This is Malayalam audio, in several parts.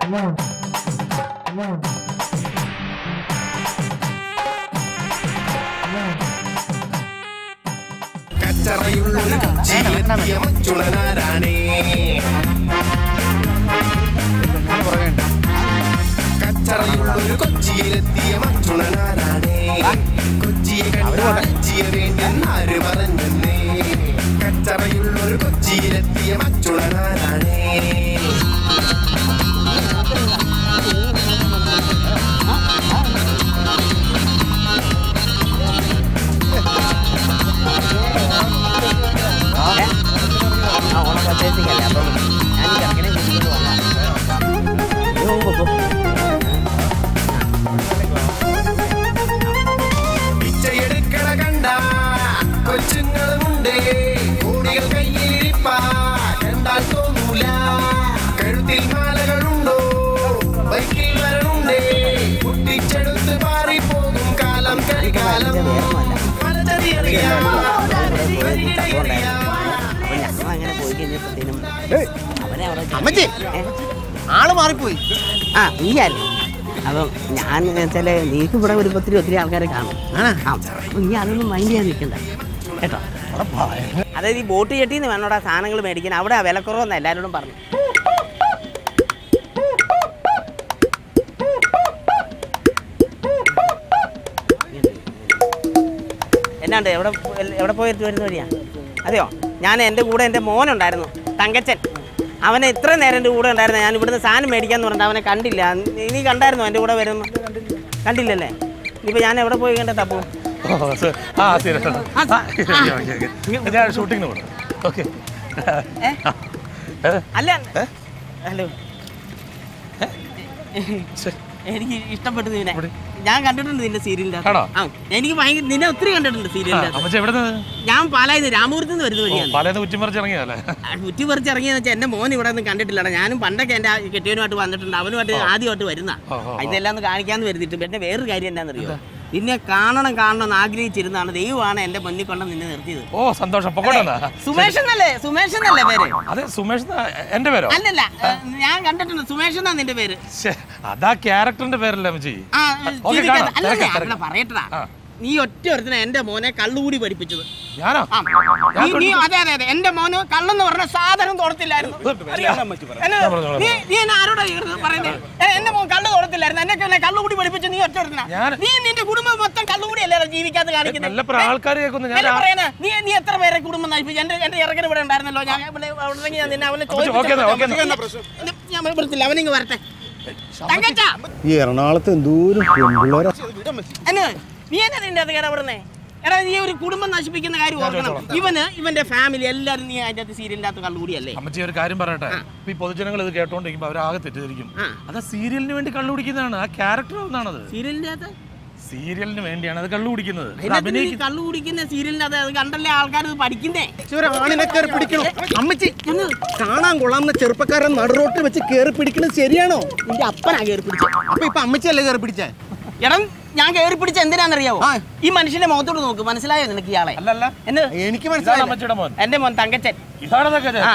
കച്ചറയുള്ളൊരു കൊച്ചിയിലെത്തിയ മച്ചുളനാരാണേ കച്ചറയുള്ളൊരു കൊച്ചിയിലെത്തിയ മച്ചുളനാരാണേ കൊച്ചിയെ കണ്ടാച്ചിയ വേണ്ടെന്നാര് പറഞ്ഞെന്നേ കച്ചറയുള്ളൊരു കൊച്ചിയിലെത്തിയ മച്ചുളനാരാണേ ആ ഓണം പർച്ചേസിംഗ് അല്ലേ അപ്പം ഞാൻ ഈ ചെറുക്കനെ കൂട്ടിക്കൊണ്ട് വന്നതാണ് നീ മുമ്പ് പോ. പിച്ചയെടുക്കണ കണ്ട കൊച്ചുങ്ങളുമുണ്ടേ കോടികൾ കയ്യിലിരിപ്പാ കണ്ടാൽ തോന്നൂല കഴുത്തിൽ മാലകളുണ്ടോ ബൈക്കിൽ വരണുണ്ടേ കുട്ടിച്ചെടുത്ത് പാറിപ്പോകും കാലം കരികാലം പലതറിയറിയാം വരികിടയറിയാം അപ്പൊ ഞങ്ങൾ അങ്ങനെ പോയി കഴിഞ്ഞപ്പോഴത്തേനും അവനെ അവിടെ അമ്മച്ചി ഏ? ആള് മാറിപ്പോയി ആ നീയല്ലേ അപ്പം ഞാൻ വെച്ചാൽ നീക്ക് ഇവിടെ ഒരു ഒത്തിരി ഒത്തിരി ആൾക്കാരെ കാണും ആ അപ്പം നീ അതൊന്നും മൈൻഡ് ചെയ്യാൻ നിൽക്കണ്ട കേട്ടോ അതായത് ഈ ബോട്ട് ചെട്ടിന്ന് വേണോടാ സാധനങ്ങൾ മേടിക്കാൻ അവിടെ വിലക്കുറവെന്ന് എല്ലാവരോടും പറഞ്ഞു എന്നാണ്ട് എവിടെ പോ- എവിടെ പോയിട്ട് വരുന്ന വഴിയാ അതെയോ ഞാൻ എൻ്റെ കൂടെ എൻ്റെ മോനുണ്ടായിരുന്നു തങ്കച്ചൻ അവനെ ഇത്ര നേരം എൻ്റെ കൂടെ ഉണ്ടായിരുന്നു ഞാൻ ഇവിടുന്ന് സാധനം മേടിക്കാന്ന് പറഞ്ഞിട്ട് അവനെ കണ്ടില്ല നീ- നീ കണ്ടായിരുന്നോ എൻ്റെ കൂടെ വരുന്നു കണ്ടില്ലല്ലേ ഇനിയിപ്പോൾ ഞാൻ എവിടെ പോയി കണ്ട തപ്പു ഓ, സ- ആ ശരി ശരി. ആ, ഓക്കേ, ഓക്കേ, ഓക്കേ. ഞാൻ ഷൂട്ടിങ്ങിന് പോകണം ഓക്കെ ഏ? അല്ല ഹലോ എനിക്ക് ഇഷ്ടപ്പെട്ടു നിന്നെ ഞാൻ കണ്ടിട്ടുണ്ട് നിന്റെ സീരിയലിന്റെ ആണോ? ആ എനിക്ക് ഭയങ്കര നിന്നെ ഒത്തിരി കണ്ടിട്ടുണ്ട് സീരിയലിന്റെ അമ്മച്ച എവിടെ ഞാൻ പാലായത് രാമപുരത്ത് നിന്ന് വരുന്ന വഴിയാണ് പലന്ന് കുറ്റിമറിച്ച് ഇറങ്ങിയതല്ലേ ആ, കുറ്റി പറിച്ച് ഇറങ്ങിയെന്ന് വെച്ചാൽ എന്റെ മോൻ ഇവിടെ ഒന്നും കണ്ടിട്ടില്ലടാ ഞാനും പണ്ടൊക്കെ എന്റെ ആ കെട്ടിയവനുമായിട്ട് വന്നിട്ടുണ്ട് അവനുമായിട്ട് ആദ്യമായിട്ട് വരുന്ന ഓ, ഓ, ഓ. ഇതെല്ലാം ഒന്ന് കാണിക്കാന്ന് വരുത്തിട്ട് പിന്നെ വേറൊരു കാര്യം എന്താണെന്നറിയോ നിന്നെ കാണണം കാണണം എന്ന് ആഗ്രഹിച്ചിരുന്നാണ് ദൈവമാണ് എന്റെ മുന്നിൽ കൊണ്ട് നിന്നെ നിർത്തിയത് ഓ സന്തോഷം പൊക്കോട്ടെ സുമേഷ് എന്നല്ലേ സുമേഷ് എന്നല്ലേ പേര് അതെ സുമേഷ് എന്നാ എന്റെ പേരോ അല്ലല്ല ഏ, ഞാൻ കണ്ടിട്ടുണ്ട് സുമേഷ് എന്നാ നിന്റെ പേര് ശ്ശേ, അതാ ക്യാരക്ടറിന്റെ പേരല്ലേ അമ്മച്ചി ആ ഓക്കേ, ചിരിക്കാതെ- കാണാം. അല്ലല്ല, തിരക്കാം, അവിടെ പറയട്ടടാ ആ. നീ ഒറ്റ ഒരുത്തിനെ എന്റെ മോനെ കള്ളുകൂടി പഠിപ്പിച്ചത് ഞാനോ ആ. നീ- നീ അതെ അതെ അതെ എന്റെ മോന് കള്ളെന്ന് പറഞ്ഞ സാധനം തോടത്തില്ലായിരുന്നു അറിയാമോ? എന്നെ- ഞാൻ പറഞ്ഞു, നീ നീ എന്നെ ആരോടാ ഈ പറയുന്നത് എ- എന്റെ മോൻ കള്ള് തോടത്തില്ലായിരുന്നു എന്നെ എന്നെ കള്ളുകൂടി പഠിപ്പിച്ച് നീ ഒറ്റ ഒരുത്തിനാ ഞാൻ- നീ നിന്റെ കുടുംബം മൊത്തം കള്ളുകൂടി അല്ലേ ജീവിക്കാതെ കാണിക്കുന്നത് വല്ലപ്പോഴും ആൾക്കാർ കേൾക്കുന്നു ഞാൻ എന്നെ പറയണ നീ നീ എത്ര പേരെ കുടുംബം നയിപ്പിച്ചു എന്റെ എന്റെ ഇറക്കൻ ഇവിടെ ഉണ്ടായിരുന്നല്ലോ ഞാൻ ഇവിടെ ഉണ്ടെങ്കിൽ ഞാൻ നിന്നെ അവനെ ഓക്കേ, ഓക്കേ, ഓക്കേ. ചോദിച്ചു ഞാൻ വരത്തില്ല അവനിങ്ങ് വരട്ടെ തങ്കച്ചാ ഈ എറണാകുളത്ത് എന്തോരം പെൺപിള്ളേരാ എന്നെ നീ എന്നാ നിന്റെ അത് ഇടപെടുന്നേ എടാ നീ ഒരു കുടുംബം നശിപ്പിക്കുന്ന കാര്യം ഓർക്കണം ഇവന് ഇവന്റെ ഫാമിലി എല്ലാവരും നീ അതിന്റെ അകത്ത് സീരിയലിന്റെ അകത്ത് കള്ളുകൂടിയല്ലേ അമ്മച്ചി ഒരു കാര്യം പറയട്ടെ ഇപ്പൊ ഈ പൊതുജനങ്ങൾ ഇത് കേട്ടോണ്ടിരിക്കുമ്പോ അവരാകെ തെറ്റിദ്ധരിക്കും ആ. അത് സീരിയലിന് വേണ്ടി കള്ളു കുടിക്കുന്നതാണ് ആ ക്യാരക്ടർ ഒന്നാണത് സീരിയലിന്റെ അകത്ത് സീരിയലിന് വേണ്ടിയാണ് അത് കള്ളു കുടിക്കുന്നത് അത് അതിനകത്ത് നീ അഭിനയിക്കുന്നത് കള്ളു കുടിക്കുന്ന സീരിയലിന്റെ അകത്ത് അത് കണ്ടല്ലേ ആൾക്കാർ ഇത് പഠിക്കുന്നേ ഒരു ആണിനെ കയറി പിടിക്കണോ അമ്മച്ചി കാണാൻ കൊള്ളാവുന്ന ചെറുപ്പക്കാരൻ നടുറോട്ടിൽ വെച്ച് കയറി പിടിക്കണത് ശരിയാണോ നിന്റെ അപ്പനാ കയറി പിടിച്ചത് അപ്പൊ ഇപ്പൊ അമ്മച്ചിയല്ലേ കയറി പിടിച്ചേ എടാ ഞാൻ കയറി പിടിച്ച എന്തിനാണെന്നറിയാവോ ആ. ഈ മനുഷ്യന്റെ മുഖത്തോട് നോക്ക് മനസ്സിലായോ നിനക്ക് ഇയാളെ അല്ലല്ല എന്ന് എനിക്ക് ഇതാണ് മനസ്സിലായി അമ്മച്ചിയുടെ മോൻ എന്റെ മോൻ തങ്കച്ചൻ ഇതാണെന്നൊക്കെ ആ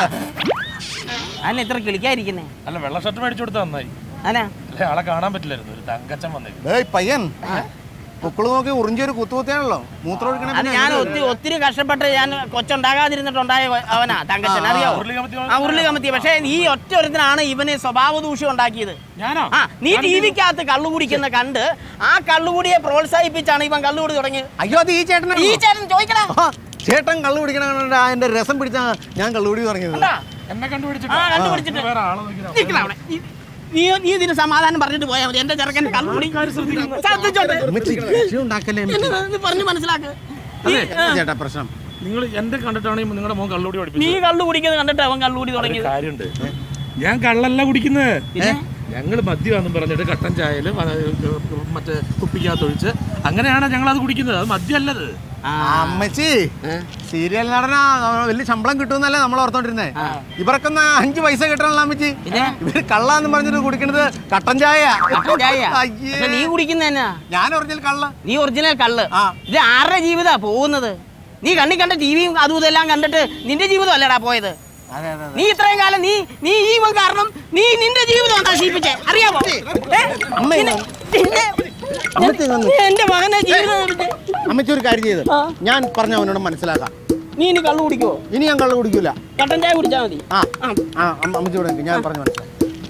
അതിന് എത്ര കിളിക്കാതിരിക്കുന്നേ അല്ല വെള്ള ഷർട്ട് മേടിച്ചു കൊടുത്താൽ നന്നായി അനാ അല്ലെ ആളെ കാണാൻ പറ്റില്ലായിരുന്നു ഒരു തങ്കച്ചൻ വന്നേക്കും ഏയ് പയ്യൻ പൊക്കിള് നോക്കി ഉറിഞ്ചൊരു കുത്തുകുത്തിയാണല്ലോ മൂത്രം ഒഴിക്കണ അത് ഞാൻ ഒത്തിരി ഒത്തിരി കഷ്ടപ്പെട്ട് ഞാൻ കൊച്ചുണ്ടാകാതിരുന്നിട്ടുണ്ടായ അവനാ തങ്കച്ചൻ അറിയോ ഉരുളി കമത്തി ആ ഉരുളി കമത്തി പക്ഷേ ഈ ഒറ്റ ഒരുത്തനാണ് ഇവന് സ്വഭാവ ദൂഷ്യം ഉണ്ടാക്കിയത് ഞാനോ ആ നീ ടി വിക്കകത്ത് കള്ളു കുടിക്കുന്ന കണ്ട് ആ കള്ളുകൂടിയെ പ്രോത്സാഹിപ്പിച്ചാണ് ഇവൻ കള്ളുകൂടി തുടങ്ങിയത് അയ്യോ അത് ഈ ചേട്ടൻ ഈ ചേട്ടൻ ചോദിക്കടാ ചേട്ടൻ കള്ളു പിടിക്കണ കണ്ടിട്ട് അതിന്റെ രസം പിടിച്ചാ ഞാൻ കള്ളുപിടി തുടങ്ങിയത് കണ്ടാ? എന്നെ ആ കണ്ടുപിടിച്ചിട്ട് കണ്ടുപിടിച്ചിട്ട് വേറെ ആളെ നോക്കി നിക്കടാ അവിടെ. നീ- നീ നീ ഇതിന് സമാധാനം പറഞ്ഞിട്ട് പോയാൽ മതി എന്റെ ചെറുക്കൻ കള്ളുകൂടി ശ്രദ്ധിച്ചോട്ടെ അമ്മച്ചി രക്ഷ ഉണ്ടാക്കല്ലേ എന്നെ നീ പറഞ്ഞു മനസ്സിലാക്ക് നീ ആ, ചേട്ടാ പ്രശ്നം നിങ്ങൾ എന്റെ കണ്ടിട്ടാണ് ഈ നിങ്ങളുടെ മോൻ കള്ളുകൂടി നീ പഠിപ്പിച്ചത് കള്ളു കുടിക്കുന്നത് കണ്ടിട്ട് അവൻ കള്ളുകൂടി ഒരു തുടങ്ങിയത് കാര്യമുണ്ട് ഞാൻ കള്ളല്ല കുടിക്കുന്നത് പിന്നെ? ഞങ്ങൾ മദ്യമാണെന്ന് പറഞ്ഞിട്ട് കട്ടൻ ചായയിൽ മറ്റേ കുപ്പിക്കകത്തൊഴിച്ച് അങ്ങനെയാണ് ഞങ്ങൾ അത് കുടിക്കുന്നത് അത് മദ്യമല്ലത് ആ, അമ്മച്ചി സീരിയൽ നടനാ വലിയ ശമ്പളം കിട്ടുമെന്നല്ലേ നമ്മൾ ഓർത്തോണ്ടിരുന്നേ ഇവർക്കൊന്ന് അഞ്ച് പൈസ കിട്ടണല്ലോ അമ്മച്ചി പിന്നെ? ഇവര് കള്ളാന്ന് പറഞ്ഞിട്ട് കുടിക്കണത് കട്ടൻ ചായ കട്ടൻ ചായ. അയ്യേ. പക്ഷെ നീ കുടിക്കുന്ന എന്നാ ഞാൻ ഒറിജിനൽ കള്ള നീ ഒറിജിനൽ കള്ള് ആ. ഇത് ആരുടെ ജീവിതാ പോകുന്നത് നീ കണ്ണി കണ്ട ടിവിയും അതും ഇതെല്ലാം കണ്ടിട്ട് നിന്റെ ജീവിതം അല്ലടാ പോയത് അതെ അതെ നീ ഇത്രയും കാലം നീ നീ ഈ ഇവൻ കാരണം നീ നിന്റെ ജീവിതം നശിപ്പിച്ചേ അറിയാമോ ഏ? അമ്മ നിന്നെ- നിന്നെ- അമ്മച്ചി വന്ന്. നീ എന്റെ മകനെ ജീവിതം നശിപ്പിച്ചേ. അമ്മച്ചി ഒരു കാര്യം ചെയ്ത് ആ. ഞാൻ പറഞ്ഞ അവനോട് മനസ്സിലാക്കാം നീ ഇനി കള്ളു കുടിക്കുവോ ഇനി ഞാൻ കള്ളു കുടിക്കൂല കട്ടൻ ചായ കുടിച്ചാ മതി ആ ആ. ആ അമ്മ- അമ്മച്ചി ഇവിടെ നിൽക്ക്. ഞാൻ പറഞ്ഞു മനസ്സിലാക്കാം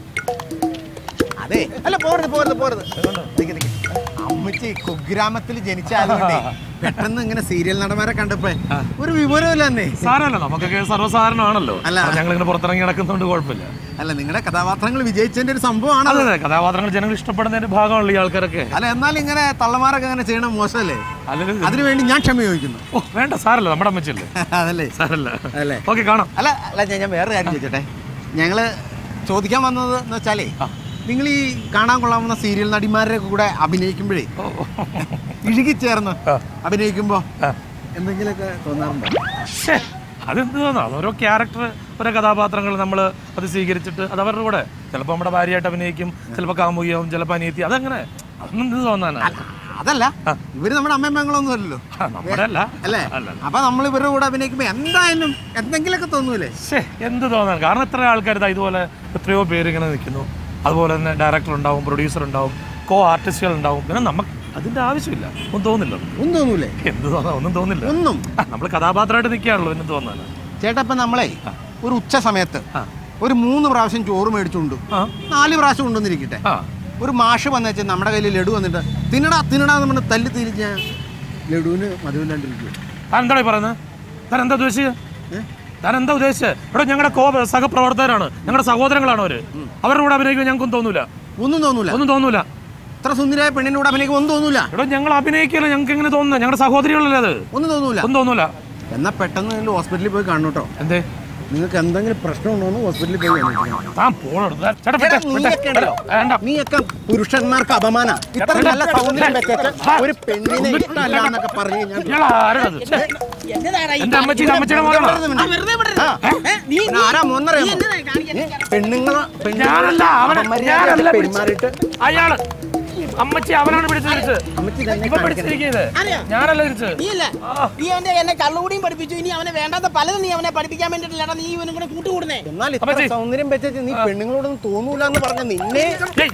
അതെ അല്ല പോരുത് പോരുത് പോരുത് നിക്ക് നിക്ക്. അമ്മച്ചി കുഗ്രാമത്തിൽ ജനിച്ചായതുകൊണ്ടേ പെട്ടെന്ന് ഇങ്ങനെ സീരിയൽ നടന്മാരെ കണ്ടപ്പോ ഒരു വിവരമില്ല എന്നേ സാരമല്ല നമുക്കൊക്കെ സർവ്വസാധാരണമാണല്ലോ അല്ല. ഞങ്ങൾ ഇങ്ങനെ പുറത്തിറങ്ങി നടക്കുന്നതുകൊണ്ട് കുഴപ്പമില്ല അല്ല നിങ്ങളുടെ കഥാപാത്രങ്ങൾ വിജയിച്ചതിന്റെ ഒരു സംഭവമാണ് അതെ അതെ കഥാപാത്രങ്ങൾ ജനങ്ങൾ ഇഷ്ടപ്പെടുന്നതിന്റെ ഭാഗമാണല്ലോ ഈ ആൾക്കാരൊക്കെ അല്ല എന്നാൽ ഇങ്ങനെ തള്ളമാരൊക്കെ അങ്ങനെ ചെയ്യണം മോശമല്ലേ അല്ലെങ്കിൽ അതിനുവേണ്ടി ഞാൻ ക്ഷമ ചോദിക്കുന്നു ഓ വേണ്ട സാരല്ല നമ്മുടെ അമ്മച്ചല്ലേ അതല്ലേ സാരല്ല അല്ലേ? ഓക്കെ കാണാം അല്ല അല്ല ഞാൻ ഞാൻ വേറെ കാര്യം ചോദിച്ചോട്ടെ ഞങ്ങള് ചോദിക്കാൻ വന്നത് എന്ന് വെച്ചാലേ നിങ്ങൾ ഈ കാണാൻ കൊള്ളാവുന്ന സീരിയൽ നടിമാരുടെ കൂടെ അഭിനയിക്കുമ്പോഴേ ഓ, ഓ. ഇഴുകിച്ചേർന്ന് ആ. അഭിനയിക്കുമ്പോ ആ. എന്തെങ്കിലുമൊക്കെ തോന്നാറുണ്ടോ ശ്ശേ, അതെന്ത് തോന്നാ ഓരോ ക്യാരക്ടർ ഓരോ കഥാപാത്രങ്ങൾ നമ്മൾ അത് സ്വീകരിച്ചിട്ട് അത് അവരുടെ കൂടെ ചിലപ്പോൾ നമ്മുടെ ഭാര്യയായിട്ട് അഭിനയിക്കും ചിലപ്പോൾ കാമുകിയാവും ചിലപ്പോൾ അനിയത്തി അതങ്ങനെ അതൊന്നും എന്ത് തോന്നാനാ അതല്ല ഇവര് നമ്മുടെ അമ്മയും പെങ്ങളൊന്നും അല്ലല്ലോ ആ, നമ്മുടെ അല്ല അല്ലേ അല്ല അപ്പൊ നമ്മൾ ഇവരുടെ കൂടെ അഭിനയിക്കുമ്പോ എന്തായാലും എന്തെങ്കിലുമൊക്കെ തോന്നൂലേ ശേ എന്ത് തോന്നാൻ കാരണം എത്ര ആൾക്കാർ ഇതാ ഇതുപോലെ എത്രയോ പേര് ഇങ്ങനെ നിൽക്കുന്നു അതുപോലെ തന്നെ ഡയറക്ടർ ഉണ്ടാവും പ്രൊഡ്യൂസർ ഉണ്ടാവും കോ ആർട്ടിസ്റ്റുകൾ ഉണ്ടാവും പിന്നെ നമുക്ക് അതിന്റെ ആവശ്യമില്ല ഒന്നും തോന്നില്ല ഒന്നും തോന്നൂലേ എന്ത് തോന്നാ ഒന്നും തോന്നില്ല ഒന്നും നമ്മൾ കഥാപാത്രമായിട്ട് നിൽക്കുകയാണല്ലോ എന്നും തോന്നാൻ ചേട്ടാ ഇപ്പൊ നമ്മളെ ഒരു ഉച്ച സമയത്ത് ആ. ഒരു മൂന്ന് പ്രാവശ്യം ചോറ് മേടിച്ചുകൊണ്ട് ആ നാല് പ്രാവശ്യം കൊണ്ടുവന്നിരിക്കട്ടെ ആ ഒരു മാഷ് വന്നേച്ച് നമ്മുടെ കയ്യിൽ ലഡു വന്നിട്ട് തിന്നടാ തിന്നടാ എന്ന് പറഞ്ഞ് തല്ലി തിരിഞ്ഞ ലഡുവിന് മധുവില്ലാണ്ടിരിക്കും താൻ എന്താണ് ഈ പറയുന്നത് താൻ എന്താ ഉദ്ദേശിച്ചത് താൻ എന്താ ഉദ്ദേശിച്ചത് ഇവിടെ ഞങ്ങളുടെ കോ സഹപ്രവർത്തകരാണ് ഞങ്ങളുടെ സഹോദരങ്ങളാണ് അവര് അവരുടെ കൂടെ അഭിനയിക്കാൻ ഞങ്ങൾക്കൊന്നും തോന്നൂല ഒന്നും തോന്നൂല ഒന്നും തോന്നൂല ഇത്ര സുന്ദരിയായ പെണ്ണിന്റെ കൂടെ അഭിനയിക്കും ഒന്നും തോന്നൂല ഇവിടെ ഞങ്ങൾ അഭിനയിക്കില്ല ഞങ്ങൾക്ക് എങ്ങനെ തോന്നുന്നത് ഞങ്ങളുടെ സഹോദരികളല്ലേ അത് ഒന്നും തോന്നൂല ഒന്നും തോന്നൂല എന്നാ പെട്ടെന്ന് നിങ്ങൾ ഹോസ്പിറ്റലിൽ പോയി കാണണം കേട്ടോ എന്തേ നിങ്ങൾക്ക് എന്തെങ്കിലും പ്രശ്നമുണ്ടോ എന്ന് ഹോസ്പിറ്റലിൽ പോയി അന്വേഷിക്കണം. താൻ പോണോ ചേട്ടാ എടാ, വിട്ടെ, നീയൊക്കെ വിട്ടെ. ഉണ്ടല്ലോ. വേണ്ട നീയൊക്കെ പുരുഷന്മാർക്ക് അപമാന ഇത്ര നല്ല സൗന്ദര്യം വെച്ചിട്ട് ഒരു പെണ്ണിനെ ഇഷ്ടമല്ല എന്നൊക്കെ പറഞ്ഞു കഴിഞ്ഞാൽ ഇയാൾ ആരാണത് എന്നതാടാ ഈ എന്റെ അമ്മച്ചിയുടെ അമ്മച്ചിയുടെ മോനാണോ ആ, വെറുതെ വിടരുത്. ആ. ഏ, നീ പിന്നെ ആരാ മോന്നറിയാമോ എന്നതാ കാണിക്കാൻ പെണ്ണുങ്ങളെ ഞാനല്ല അവനെ ഞാനല്ല പെരുമാറിയിട്ട് പെരുമാറിയിട്ട് അയാള് അമ്മച്ചി അവനാണ് പിടിച്ചു തിരിച്ചത് അമ്മച്ചി തന്നെ ഇവ പിടിച്ചിരിക്കുന്നത് അറിയോ? ഞാനല്ല തിരിച്ചത് നീയല്ലേ നീ അവന്റെ എന്നെ കള്ളുകൂടിയും പഠിപ്പിച്ചു ഇനി അവനെ വേണ്ടാത്ത പലതും നീ അവനെ പഠിപ്പിക്കാൻ വേണ്ടിട്ടില്ലടാ നീ ഇവനും കൂടെ കൂട്ടുകൂടുന്നേ എന്നാൽ ഇത്ര അമ്മച്ചി. സൗന്ദര്യം വെച്ചിട്ട് നീ പെണ്ണുങ്ങളോടൊന്നും തോന്നൂല എന്ന് പറഞ്ഞ നിന്നെ ഏയ്.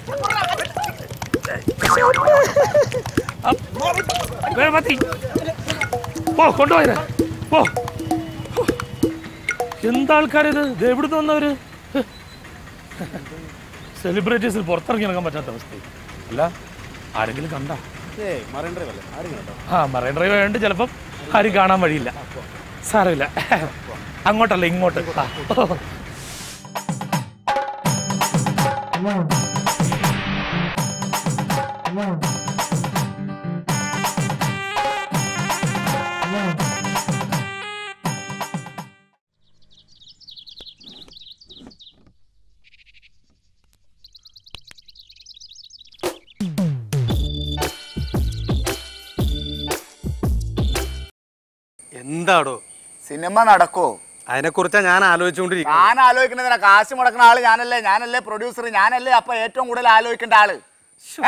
ആ, വേഗം മതി. പോ കൊണ്ടുപോയിരെ പോ എന്താൾക്കാരിത് ഇത് എവിടുന്ന് വന്നവര് സെലിബ്രിറ്റീസിൽ പുറത്തിറങ്ങി നടക്കാൻ പറ്റാത്ത അവസ്ഥ അല്ല ആരെങ്കിലും കണ്ട ആ മറൈൻ ഡ്രൈവ് ആയതുകൊണ്ട് ചിലപ്പം ആരും കാണാൻ വഴിയില്ല സാരമില്ല അങ്ങോട്ടല്ല ഇങ്ങോട്ട് ആ. എന്താടോ സിനിമ നടക്കോ അതിനെക്കുറിച്ചാ ഞാൻ ആലോചിച്ചുകൊണ്ടിരിക്കുന്നത് ഞാൻ ആലോചിക്കുന്നതിനാ കാശ് മുടക്കുന്ന ആള് ഞാനല്ലേ ഞാനല്ലേ പ്രൊഡ്യൂസർ ഞാനല്ലേ അപ്പൊ ഏറ്റവും കൂടുതൽ ആലോചിക്കേണ്ട ആള് ഏ?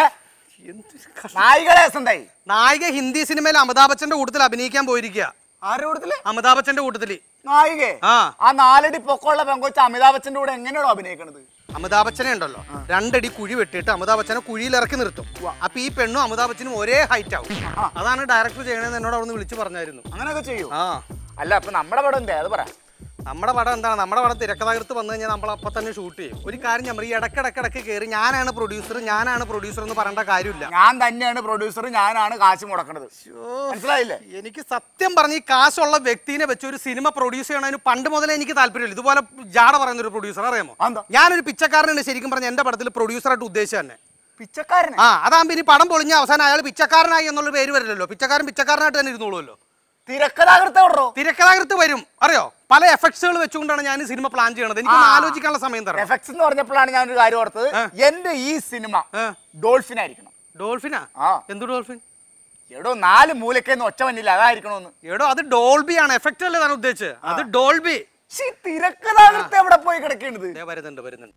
നായികളെ എന്തായി നായിക ഹിന്ദി സിനിമയിൽ അമിതാഭ് ബച്ചന്റെ കൂട്ടത്തിൽ അഭിനയിക്കാൻ പോയിരിക്കുക ആരുടെ കൂട്ടത്തില് അമിതാഭ് ബച്ചന്റെ കൂട്ടത്തില് നായികെ ആ. ആ നാലടി പൊക്കമുള്ള പെങ്കൊച്ച അമിതാഭ് ബച്ചന്റെ കൂടെ എങ്ങനെയാണോ അഭിനയിക്കണത് അമിതാഭ് ബച്ചനെ ഉണ്ടല്ലോ രണ്ടടി കുഴി വെട്ടിയിട്ട് അമിതാഭ് ബച്ചനെ കുഴിയിൽ ഇറക്കി നിർത്തും അപ്പൊ ഈ പെണ്ണും അമിതാഭ് ബച്ചനും ഒരേ ഹൈറ്റ് ആവും അതാണ് ഡയറക്ടർ ചെയ്യണമെന്ന് എന്നോട് അവിടുന്ന് വിളിച്ചു പറഞ്ഞായിരുന്നു അങ്ങനെയൊക്കെ ചെയ്യൂ ആ അല്ല അപ്പൊ നമ്മുടെ പടം എന്തേ അത് പറ നമ്മുടെ പടം എന്താണ് നമ്മുടെ പടം തിരക്കഥാകൃത്ത് വന്നു കഴിഞ്ഞാൽ നമ്മൾ അപ്പം തന്നെ ഷൂട്ട് ചെയ്യും ഒരു കാര്യം ഞാൻ പറയും ഈ ഇടക്കിടക്കിടക്ക് കയറി ഞാനാണ് പ്രൊഡ്യൂസർ ഞാനാണ് പ്രൊഡ്യൂസർ എന്ന് പറയേണ്ട കാര്യമില്ല ഞാൻ തന്നെയാണ് പ്രൊഡ്യൂസർ ഞാനാണ് കാശ് മുടക്കണത് മനസ്സിലായില്ലേ എനിക്ക് സത്യം പറഞ്ഞ ഈ കാശുള്ള വ്യക്തിനെ വെച്ച് ഒരു സിനിമ പ്രൊഡ്യൂസ് ചെയ്യണതിന് പണ്ട് മുതലേ എനിക്ക് താല്പര്യമില്ല ഇതുപോലെ ജാട പറയുന്ന ഒരു പ്രൊഡ്യൂസർ അറിയാമോ അതെന്താ? ഞാനൊരു പിച്ചക്കാരനാണ് ശരിക്കും പറഞ്ഞ എന്റെ പടത്തിൽ പ്രൊഡ്യൂസറായിട്ട് ഉദ്ദേശിച്ച തന്നെ പിച്ചക്കാരനെ ആ അതാകുമ്പോൾ ഇനി പടം പൊളിഞ്ഞ അവസാനം അയാൾ പിച്ചക്കാരനായി എന്നുള്ള പേര് വരില്ലല്ലോ പിച്ചക്കാരൻ പിച്ചക്കാരനായിട്ട് തന്നെ ഇരുന്നോളുമല്ലോ തിരക്കഥാകൃത്ത് വിടറോ തിരക്കഥാകൃത്ത് വരും അറിയോ പല എഫക്ട്സുകൾ വെച്ചുകൊണ്ടാണ് ഞാൻ ഈ സിനിമ പ്ലാൻ ചെയ്യണത് എനിക്ക് ആ. ആലോചിക്കാനുള്ള സമയം തരാം എഫക്ട്സ് എന്ന് പറഞ്ഞപ്പോഴാണ് ഞാനൊരു കാര്യം ഓർത്തത് എന്റെ ഈ സിനിമ ആ. ഡോൾഫിൻ ആയിരിക്കണം ഡോൾഫിനാ ആ. എന്ത് ഡോൾഫിൻ എടോ നാല് മൂലക്കേന്ന് ഒച്ച വന്നില്ല അതായിരിക്കണോന്ന് എടോ അത് ഡോൾബി ആണ് എഫക്റ്റ് അല്ലേ താൻ ഉദ്ദേശിച്ചത് അത് ഡോൾബി ശ്ശി, തിരക്കഥാകൃത്ത് എവിടെ പോയി കിടക്കേണ്ടത് ദേ വരുന്നുണ്ട് വരുന്നുണ്ട്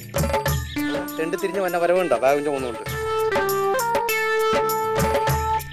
രണ്ട് തിരിഞ്ഞ് വന്ന വരവുണ്ടോ ബാഗിന്റെ മൂന്നുകൊണ്ട്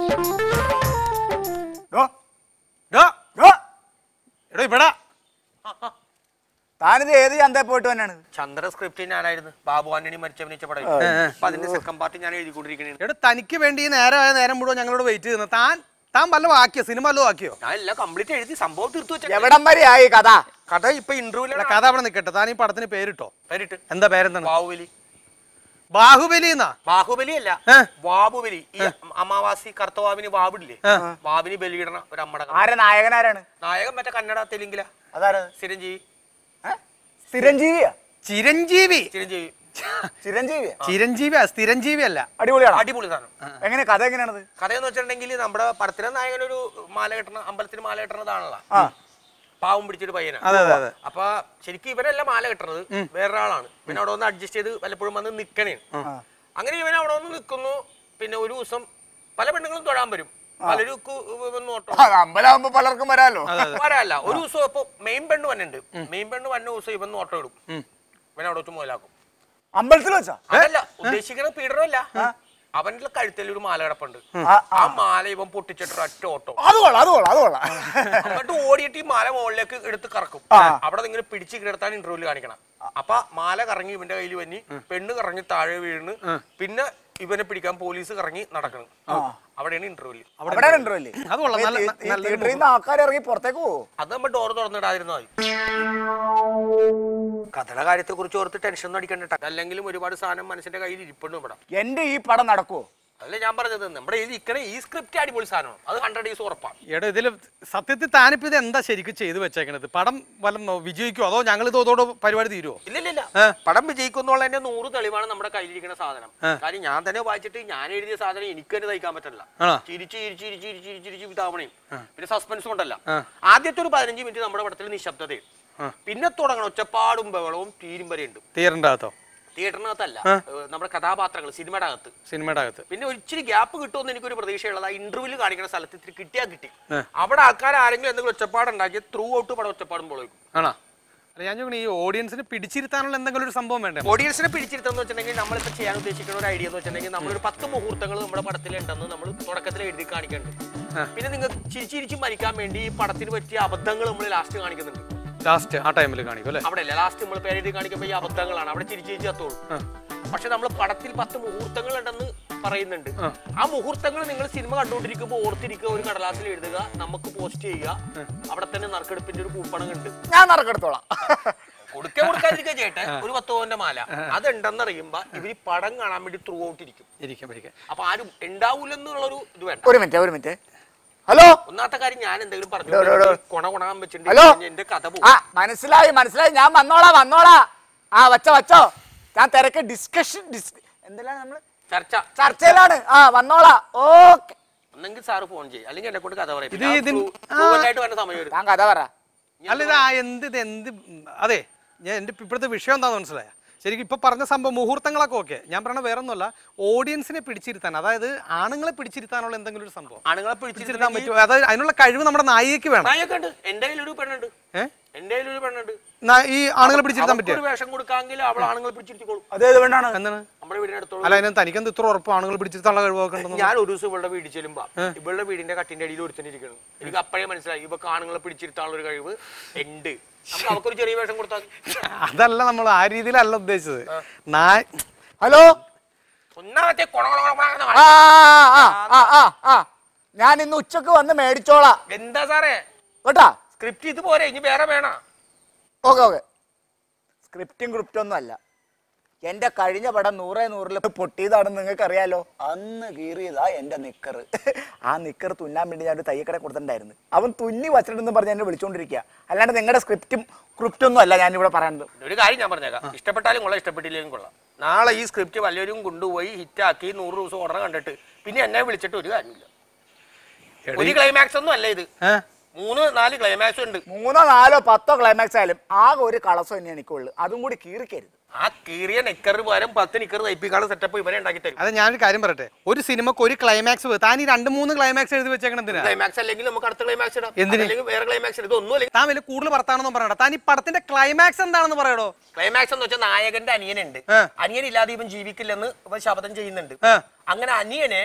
ഡോ, ഡോ, ഡോ. എടോ ഇവിടെ താനിത് ഏത് ചന്തയിൽ പോയിട്ട് തന്നെയാണ് ചന്ദ്ര സ്ക്രിപ്റ്റ് ഞാനായിരുന്നു ബാബു ആന്റണി മരിച്ച അഭിനയിച്ച പടം അപ്പൊ അതിന്റെ സെക്കൻഡ് പാർട്ട് ഞാൻ എഴുതിക്കൊണ്ടിരിക്കണേ എടോ തനിക്ക് വേണ്ടി ഈ നേരമായ നേരം മുഴുവൻ ഞങ്ങളോട് വെയിറ്റ് ചെയ്യുന്നത് താൻ താൻ വല്ലതും ആക്കിയോ സിനിമ വല്ലതും ആക്കിയോ ഞാൻ എല്ലാം കംപ്ലീറ്റ് എഴുതി സംഭവം തീർത്തു വെച്ച എവിടം വരെ ആയി കഥ കഥ ഇപ്പൊ എടാ, ഇന്റർവ്യൂല കഥ അവിടെ നിൽക്കട്ടെ താൻ ഈ പടത്തിന് പേരിട്ടോ പേരിട്ട് എന്താ പേരെന്താണ് ബാഹുബലി ബാഹുബലി എന്നാ ബാഹുബലി അല്ല ഏ? ബാബുബലി ഈ അമാവാസി കർത്തവാവിന് ബാബില്ലേ ബാബിന് ബലിയിടണ ഒരു അമ്മട ആരെ നായകനാരാണ് നായകൻ മറ്റേ കന്നഡ തെലുങ്കില അതാരാ ചിരഞ്ജീവി ചിരഞ്ജീവിയാ ചിരഞ്ജീവി ചിരഞ്ജീവി ചിരഞ്ജീവിയാ ചിരഞ്ജീവിയാ സ്ഥിരഞ്ജീവി അല്ല അടിപൊളിയാണോ അടിപൊളി സാധനം എങ്ങനെ കഥ എങ്ങനെയാണത് കഥയെന്ന് വെച്ചിട്ടുണ്ടെങ്കിൽ നമ്മുടെ പടത്തിലെ നായകൻ ഒരു മാല കെട്ടണ അമ്പലത്തിന് മാല കെട്ടണതാണല്ലോ ആ പാവം പിടിച്ചൊരു പയ്യനാണ് അതെ അതെ അതെ അപ്പൊ ശരിക്കും ഇവരല്ല മാല കെട്ടണത് വേറൊരാളാണ് പിന്നെ അവിടെ വന്ന് അഡ്ജസ്റ്റ് ചെയ്ത് പലപ്പോഴും വന്ന് നിക്കണേ അങ്ങനെ ഇവൻ അവിടെ വന്ന് നിൽക്കുന്നു പിന്നെ ഒരു ദിവസം പല പെണ്ണുങ്ങളും തൊഴാൻ വരും പലരും നോട്ടോ ആ, അമ്പലമാകുമ്പോ പലർക്കും വരാലോ വരാല്ല ഒരു ദിവസം ഇപ്പൊ മെയിൻ പെണ്ണ് വന്നുണ്ട് മെയിൻ പെണ്ണ് വന്ന ദിവസം ഇവൻ നോട്ടോ ഇടും ഇവൻ അവിടെ വെച്ച് മുതലാക്കും അമ്പലത്തിൽ വെച്ചാ അതല്ല ഉദ്ദേശിക്കുന്ന പീഡനമല്ല അവന്റെ കഴുത്തിൽ ഒരു മാല കിടപ്പുണ്ട് ആ, ആ മാല ഇവൻ പൊട്ടിച്ചിട്ട് ഒറ്റ ഓട്ടോ അത് കൊള്ളാം അത് കൊള്ളാം അത് കൊള്ളാം എന്നിട്ട് ഓടിയിട്ട് ഈ മാല മുകളിലേക്ക് എടുത്ത് കറക്കും അവിടെ നിങ്ങൾ പിടിച്ച് കിടത്താണ് ഇന്റർവ്യൂല് കാണിക്കണം അപ്പൊ മാല കറങ്ങി ഇവന്റെ കയ്യിൽ വന്നി പെണ്ണ് കറങ്ങി താഴെ വീണ് പിന്നെ ഇവനെ പിടിക്കാൻ പോലീസ് കറങ്ങി നടക്കണം അവിടെയാണ് ഇന്റർവ്യൂല് അവിടെ ഉണ്ടോ അല്ലേ അത് കൊള്ളാം നല്ല നല്ലൊരു തിയേറ്ററിൽ നിന്ന് ആൾക്കാർ ഇറങ്ങി പുറത്തേക്ക് പോകും അത് നമ്മൾ ഡോർ തുറന്നിടാതിരുന്നാൽ മതി കഥയുടെ കാര്യത്തെ കുറിച്ച് ഓർത്ത് ടെൻഷൻ ഒന്നും അടിക്കണ്ട അല്ലെങ്കിലും ഒരുപാട് സാധനം മനസ്സിന്റെ കയ്യിൽ ഇരിപ്പുണ്ട് ഇവിടെ എന്റെ ഈ പടം നടക്കുവോ അതല്ലേ ഞാൻ പറഞ്ഞത് നമ്മുടെ കയ്യിൽ ഇരിക്കണ ഈ സ്ക്രിപ്റ്റ് അടിപൊളി സാധനമാണ് അത് ഹൺഡ്രഡ് ഡേയ്സ് ഉറപ്പാണ് എടാ ഇതില് സത്യത്തിൽ താനിപ്പോ ഇത് എന്താ ശരിക്കും ചെയ്തു വെച്ചേക്കണത് പടം വല്ല വിജയിക്കുമോ അതോ ഞങ്ങൾ ഇതോടെ പരിപാടി തീരുമോ ഇല്ലില്ല പടം വിജയിക്കുന്നുള്ളതിന്റെ നൂറ് തെളിവാണ് നമ്മുടെ കയ്യിലിരിക്കുന്ന സാധനം കാര്യം ഞാൻ തന്നെ വായിച്ചിട്ട് ഞാൻ എഴുതിയ സാധനം എനിക്ക് തന്നെ തയ്ക്കാൻ പറ്റില്ല ആണോ? ചിരിച്ച് ചിരിച്ച് ചിരിച്ച് ചിരിച്ച് ചിരിച്ച് ചിരിച്ച് ഇതാവണേയും പിന്നെ സസ്പെൻസും ഉണ്ടല്ല ആദ്യത്തെ ഒരു പതിനഞ്ച് മിനിറ്റ് നമ്മുടെ പടത്തിൽ നിശബ്ദതയും പിന്നെ തുടങ്ങണം ഒച്ചപ്പാടും ബഹളവും തീരും വരെ ഉണ്ട് തിയേറ്ററിന്റെ അകത്തോ തിയേറ്ററിനകത്തല്ല ഏഹ് നമ്മുടെ കഥാപാത്രങ്ങൾ സിനിമയുടെ അകത്ത് സിനിമയുടെ അകത്ത് പിന്നെ ഒരു ഇച്ചിരി ഗ്യാപ്പ് കിട്ടുമെന്ന് എനിക്കൊരു പ്രതീക്ഷയുള്ളത് ആ ഇന്റർവ്യൂല് കാണിക്കുന്ന സ്ഥലത്ത് ഇത്തിരി കിട്ടിയാൽ കിട്ടി അവിടെ ആൾക്കാർ ആരെങ്കിലും എന്തെങ്കിലും ഒച്ചപ്പാടുണ്ടാക്കി ത്രൂ ഔട്ട് പടം ഒച്ചപ്പാടും പോലും ആണോ അല്ല ഞാൻ ചോദിക്കണേ ഈ ഓഡിയൻസിന് പിടിച്ചിരുത്താനുള്ള എന്തെങ്കിലും ഒരു സംഭവം വേണ്ടേ ഓഡിയൻസിനെ പിടിച്ചിരുത്തെന്ന് വെച്ചിട്ടുണ്ടെങ്കിൽ നമ്മളിപ്പോൾ ചെയ്യാൻ ഉദ്ദേശിക്കുന്ന ഒരു ഐഡിയ എന്ന് വെച്ചിട്ടുണ്ടെങ്കിൽ നമ്മളൊരു പത്ത് മുഹൂർത്തങ്ങൾ നമ്മുടെ പടത്തിലുണ്ടെന്ന് നമ്മൾ തുടക്കത്തിൽ എഴുതി കാണിക്കുന്നുണ്ട് പിന്നെ നിങ്ങൾ ചിരിച്ചിരിച്ച് മരിക്കാൻ വേണ്ടി ഈ പടത്തിന് പറ്റിയ അബദ്ധങ്ങൾ നമ്മൾ ലാസ്റ്റ് കാണിക്കുന്നുണ്ട് ലാസ്റ്റ് ആ ടൈമിൽ കാണിക്കും അല്ലേ അവിടെ അല്ല ലാസ്റ്റ് നമ്മൾ പേരെഴുതി കാണിക്കുമ്പോൾ ഈ അബദ്ധങ്ങളാണ് അവിടെ ചിരിച്ച് ചിരിച്ച് കത്തോളൂ പക്ഷെ നമ്മൾ പടത്തിൽ പത്ത് മുഹൂർത്തങ്ങൾ ഉണ്ടെന്ന് പറയുന്നുണ്ട് ആ മുഹൂർത്തങ്ങൾ നിങ്ങൾ സിനിമ കണ്ടുകൊണ്ടിരിക്കുമ്പോൾ ഓർത്തിരിക്കുക ഒരു കടലാസിൽ എഴുതുക നമുക്ക് പോസ്റ്റ് ചെയ്യുക അവിടെ തന്നെ നറുക്കെടുപ്പിന്റെ ഒരു കൂപ്പണം ഉണ്ട് ഞാൻ നറുക്കെടുത്തോളാം കൊടുക്കാൻ കൊടുക്കാതിരിക്കുക ചേട്ടെ ഒരു പത്ത് പവന്റെ മാല അതുണ്ടെന്ന് അറിയുമ്പോ ഇവര് പടം കാണാൻ വേണ്ടി ത്രൂ ഔട്ട് ഇരിക്കും ഇരിക്കും ഇരിക്കും അപ്പൊ ആരും ഉണ്ടാവൂലെന്നുള്ളൊരു ഇത് വേണ്ട ഒരു മിനിറ്റ് ഒരു മിനിറ്റ് ഹലോ ഒന്നാമത്തെ കാര്യം ഞാൻ എന്തെങ്കിലും പറഞ്ഞു ഡോ, ഡോ, ഡോ. കൊണ കൊണാൻ ഹലോ വെച്ചിട്ടുണ്ടെങ്കിൽ എന്റെ കഥ പോകും ആ മനസ്സിലായി മനസ്സിലായി ഞാൻ വന്നോളാ വന്നോളാ ആ വച്ചോ വച്ചോ ഞാൻ തിരക്ക് ഡിസ്കഷൻ ഡിസ് എന്തെല്ലാം നമ്മള് ചർച്ച ചർച്ചയിലാണ് ആ വന്നോളാ ഓക്കെ ഒന്നെങ്കിൽ സാറ് ഫോൺ ചെയ്യും അല്ലെങ്കിൽ എന്നെ കൊണ്ട് കഥ പറയും ഇത് ഇതിൻ- ആയിട്ട് വന്ന സമയം വരും ഞാൻ കഥ പറ അല്ല ഇത് ആ എന്ത് ഇത് എന്ത് ഉം, അതെ ഞാൻ എൻ്റെ ഇപ്പോഴത്തെ വിഷയം എന്താണെന്ന് മനസ്സിലായ ശരിക്കും ഇപ്പൊ പറഞ്ഞ സംഭവം മുഹൂർത്തങ്ങളൊക്കെ ഓക്കെ ഞാൻ പറഞ്ഞ വേറെ ഒന്നുമല്ല ഓഡിയൻസിനെ പിടിച്ചിരുത്താൻ അതായത് ആണുങ്ങളെ പിടിച്ചിരുത്താനുള്ള എന്തെങ്കിലും ഒരു സംഭവം ആണുങ്ങളെ പിടിച്ചിരുത്താൻ പിടിച്ചിരുത്താൻ പറ്റുമോ അതായത് അതിനുള്ള കഴിവ് നമ്മുടെ നായികയ്ക്ക് വേണം നായൊക്കെ ഉണ്ട് എന്റെ കയ്യിലൊരു പെണ്ണുണ്ട് ഏ? എന്റെ കയ്യിലൊരു പെണ്ണുണ്ട് നാ- ഈ ആണുങ്ങളെ പിടിച്ചിരുത്താൻ അവൾക്ക് പറ്റിയ ഒരു വേഷം കൊടുക്കാമെങ്കിൽ അവൾ ആണുങ്ങളെ പിടിച്ചിരുത്തിക്കോളും അതേത് വേണ്ടാണ് എന്താണ് നമ്മുടെ വീടിനടുത്തോളം അല്ല അതിന് തനിക്കെന്ത് ഇത്ര ഉറപ്പ് ആണുങ്ങൾ പിടിച്ചിരുത്താനുള്ള കഴിവൊക്കെ ഉണ്ടെന്ന് ഞാൻ ഒരു ദിവസം ഇവളുടെ വീട്ടിൽ ചെല്ലുമ്പോ ഇവളുടെ വീടിന്റെ കട്ടിന്റെ അടിയിൽ ഒരുത്തനിരിക്കണം എനിക്ക് അപ്പോഴേ മനസ്സിലായി ഇവ ആണുങ്ങളെ പിടിച്ചിരുത്താനുള്ള ഒരു കഴിവ് ഉണ്ട് നമുക്ക് അവർക്കൊരു ചെറിയ വേഷം കൊടുത്താൽ മതി. അതല്ല നമ്മൾ ആ രീതിയിലല്ല ഉദ്ദേശിച്ചത് നായ് ഹലോ ഒന്നാമത്തെ കൊണ കൊണ കൊണ കൊണ എന്ന് ആ ആ ആ ആ ആ ഞാൻ ഇന്ന് ഉച്ചക്ക് വന്ന് മേടിച്ചോളാം എന്താ സാറേ കേട്ടാ സ്ക്രിപ്റ്റ് ഇത് പോരെ ഇനി വേറെ വേണ ഓക്കെ ഓക്കെ സ്ക്രിപ്റ്റും ക്രിപ്റ്റും ഒന്നും അല്ല എന്റെ കഴിഞ്ഞ പടം നൂറേ നൂറിൽ പൊട്ടിയതാണെന്ന് നിങ്ങൾക്ക് അറിയാലോ അന്ന് കീറിയതാ എന്റെ നിക്കർ ആ നിക്കർ തുന്നാൻ വേണ്ടി ഞാൻ ഒരു തയ്യക്കട കൊടുത്തിട്ടുണ്ടായിരുന്നു അവൻ തുന്നി വച്ചിട്ടുണ്ടെന്ന് പറഞ്ഞ് എന്നെ വിളിച്ചോണ്ടിരിക്കുക അല്ലാണ്ട് നിങ്ങളുടെ സ്ക്രിപ്റ്റും ക്രിപ്റ്റും ഒന്നും അല്ല ഞാൻ ഇവിടെ പറയുന്നത് ഒരു കാര്യം ഞാൻ പറഞ്ഞേക്കാം ഇഷ്ടപ്പെട്ടാലും കൊള്ളാം ഇഷ്ടപ്പെട്ടില്ലെങ്കിലും കൊള്ളാം നാളെ ഈ സ്ക്രിപ്റ്റ് വല്ലവരും കൊണ്ടുപോയി ഹിറ്റാക്കി നൂറ് ദിവസം ഓർഡർ കണ്ടിട്ട് പിന്നെ എന്നെ വിളിച്ചിട്ട് ഒരു കാര്യമില്ല ഒരു ക്ലൈമാക്സ് ഒന്നും അല്ല ഇത് ഏ? മൂന്ന് നാല് ക്ലൈമാക്സ് ഉണ്ട് മൂന്നോ നാലോ പത്തോ ക്ലൈമാക്സ് ആയാലും ആകെ ഒരു കളസം തന്നെ എനിക്കുള്ളൂ അതും കൂടി കീറിക്കരുത് ആ കീറിയ നിക്കറിന് പകരം പത്ത് നിക്കർ തയ്പ്പിക്കാനുള്ള സെറ്റപ്പ് ഇവരെ ഉണ്ടാക്കി തരും അത് ഞാനൊരു കാര്യം പറയട്ടെ ഒരു സിനിമക്ക് ഒരു ക്ലൈമാക്സ് താൻ ഈ രണ്ട് മൂന്ന് ക്ലൈമാക്സ് എഴുതി വെച്ചേക്കണം എന്തിനാ ക്ലൈമാക്സ് അല്ലെങ്കിൽ നമുക്ക് അടുത്ത ക്ലൈമാക്സ് ഇടാം എന്തിന്? അല്ലെങ്കിൽ വേറെ ക്ലൈമാക്സ് ഇടും ഇതൊന്നും അല്ലെങ്കിൽ താൻ വലിയ കൂടുതൽ വർത്താണെന്നും പറയണ്ട താൻ ഈ പടത്തിന്റെ ക്ലൈമാക്സ് എന്താണെന്ന് പറയടോ ക്ലൈമാക്സ് എന്ന് വെച്ചാൽ നായകന്റെ അനിയനുണ്ട് ആ. അനിയൻ ഇല്ലാതെ ഇവൻ ജീവിക്കില്ലെന്ന് ഇവൻ ശപഥം ചെയ്യുന്നുണ്ട് ആ. അങ്ങനെ അനിയനെ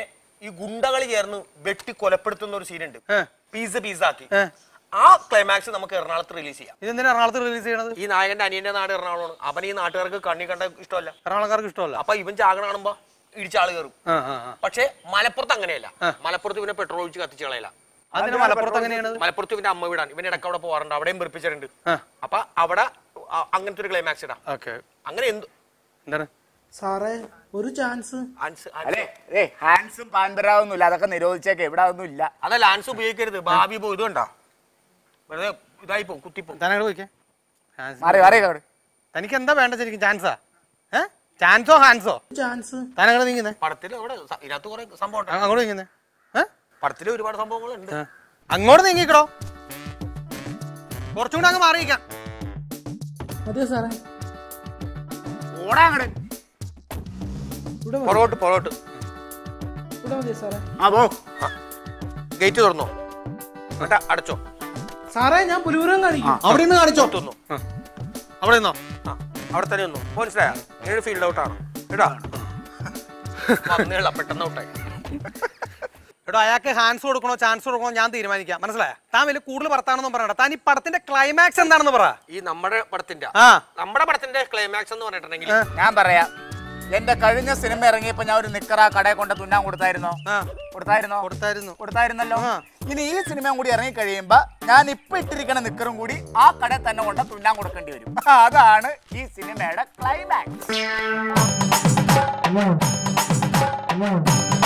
ഈ ഗുണ്ടകൾ ചേർന്ന് വെട്ടി കൊലപ്പെടുത്തുന്ന ഒരു സീനുണ്ട് പീസ് പീസാക്കി ഏ. ആ ക്ലൈമാക്സ് നമുക്ക് എറണാകുളത്ത് റിലീസ് ചെയ്യാം ഇതെന്തിനാ എറണാകുളത്ത് റിലീസ് ചെയ്യണത് ഈ നായകന്റെ അനിയന്റെ നാട് എറണാകുളമാണ് അവൻ ഈ നാട്ടുകാർക്ക് കണ്ണി കണ്ട ഇഷ്ടമല്ല എറണാകുളക്കാർക്ക് ഇഷ്ടമല്ല അപ്പൊ ഇവൻ ചാകണ കാണുമ്പോ ഇടിച്ചാള് കയറും ആ, ആ, ആ. പക്ഷേ മലപ്പുറത്ത് അങ്ങനെയല്ല മലപ്പുറത്ത് ഇവനെ പെട്രോൾ ഒഴിച്ച് കത്തിച്ച് കളയില്ല അതിന് മലപ്പുറത്ത് എങ്ങനെയാണ് മലപ്പുറത്ത് ഇവന്റെ അമ്മ വീടാണ് ഇവൻ ഇടയ്ക്ക് അവിടെ പോകാറുണ്ട് അവിടെയും വെറുപ്പിച്ചിട്ടുണ്ട് ആ. അപ്പൊ അവിടെ അ- അങ്ങനത്തെ ഒരു ക്ലൈമാക്സ് ഇടാം ഓക്കെ അങ്ങനെ എന്ത് എന്താണ് സാറേ ഒരു ചാൻസ് ആൻസ് ആൻസ് അല്ലേ ഏ ഹാൻസും പാൻപരാവൊന്നും ഇല്ല അതൊക്കെ നിരോധിച്ചേക്കെ ഇവിടെ അതൊന്നും ഇല്ല അതല്ല ആൻസ് ഉപയോഗിക്കരുത് ഭാവി പോ ഇത് കണ്ടോ വെറുതെ ഇതായി പോകും കുത്തിപ്പോ താനങ്ങോട്ട് പോയിക്കേ മാറി മാറി അവിടെ തനിക്ക് എന്താ വേണ്ട ശരിക്കും ചാൻസാ ഏ ചാൻസോ ഹാൻസോ ചാൻസ് താനങ്ങോട്ട് നീങ്ങുന്നേ പടത്തിൽ അവിടെ സ- ഇതിനകത്ത് കുറെ സംഭവം ഉണ്ട്. അങ്ങോട്ട് നീങ്ങുന്നേ ഏ പടത്തിൽ ഒരുപാട് സംഭവങ്ങളുണ്ട് അങ്ങോട്ട് നീങ്ങിക്കടോ കുറച്ചും കൂടെ അങ്ങ് മാറിയിക്കാം അതെ സാറേ ഓടാ അങ്ങട് പുറകോട്ട് പുറകോട്ട് ഇവിടെ മതി സാറേ ആ പോ ഗേറ്റ് തുറന്നോ എന്നിട്ട് അടച്ചോ സാറേ ഞാൻ പുലിപുരം കാണിക്കും അവിടെ നിന്ന് കാണിച്ചോ തുറന്നു അവിടെ നിന്നോ ആ അവിടെ തന്നെ ഒന്നു മനസ്സിലായോ ഏഴ് ഫീൽഡ് ഔട്ട് ആണ് കേട്ടോ വന്നേള പെട്ടെന്ന് ഔട്ടായി എടോ അയാൾക്ക് ഹാൻസ് കൊടുക്കണോ ചാൻസ് കൊടുക്കണോ ഞാൻ തീരുമാനിക്കാം മനസ്സിലായോ താൻ വലിയ കൂടുതൽ പറത്താണെന്നും പറയണ്ട താൻ ഈ പടത്തിന്റെ ക്ലൈമാക്സ് എന്താണെന്ന് പറ ഈ നമ്മുടെ പടത്തിന്റെ ആ നമ്മുടെ പടത്തിന്റെ ക്ലൈമാക്സ് എന്ന് പറഞ്ഞിട്ടുണ്ടെങ്കിൽ ഞാൻ പറയാം എന്റെ കഴിഞ്ഞ സിനിമ ഇറങ്ങിയപ്പോ ഞാൻ ഒരു നിക്കറ കടയെ കൊണ്ട് തുന്നാൻ കൊടുത്തായിരുന്നോ ആ കൊടുത്തായിരുന്നോ കൊടുത്തായിരുന്നു കൊടുത്തായിരുന്നല്ലോ ഇനി ഈ സിനിമയും കൂടി ഇറങ്ങി കഴിയുമ്പോ ഞാൻ ഇപ്പൊ ഇട്ടിരിക്കുന്ന നിക്കറും കൂടി ആ കടയിൽ തന്നെ കൊണ്ട് തുന്നാൻ കൊടുക്കേണ്ടി വരും അതാണ് ഈ സിനിമയുടെ ക്ലൈമാക്സ്